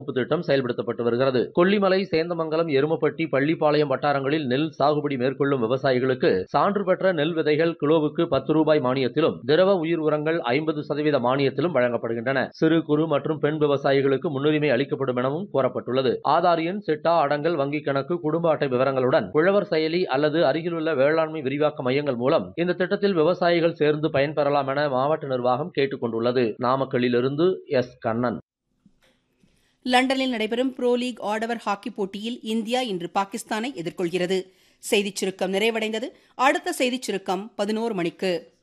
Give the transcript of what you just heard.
திட்டம் செயல்படுத்தப்பட்டு வருகிறது கொல்லிமலை சேந்தமங்கலம் எருமப்பட்டி பள்ளிப்பாளையம் வட்டாரங்களில் நெல் சாகுபடி மேற்கொள்ளும் விவசாயிகளுக்கு சான்று பெற்ற நெல் விதைகள் கிலோவுக்கு பத்து ரூபாய் மானியத்திலும் திரவ உயிர் உரங்கள் ஐம்பது சதவீத மானியத்திலும் வழங்கப்படுகின்றன சிறு குறு மற்றும் பெண் விவசாயிகளுக்கு முன்னுரிமை அளிக்கப்படும் எனவும் கூறப்பட்டுள்ளது ஆதார் எண் சிட்டா அடங்கல் வங்கிக் கணக்கு குடும்ப அட்டை விவரங்களுடன் உழவர் செயலி அல்லது அருகிலுள்ள வேளாண்மை விரிவாக்க மையங்கள் மூலம் இந்த திட்டத்தில் விவசாயிகள் சேர்ந்து பயன்பெறலாம் என மாவட்ட நிர்வாகம் கேட்டுக் கொண்டுள்ளது நாமக்கல்லிலிருந்து எஸ் கண்ணன் லண்டனில் நடைபெறும் ப்ரோ லீக் ஆடவர் ஹாக்கி போட்டியில் இந்தியா இன்று பாகிஸ்தானை எதிர்கொள்கிறது செய்திச் சுருக்கம் நிறைவடைந்தது அடுத்த செய்திச் சுருக்கம் பதினோரு மணிக்கு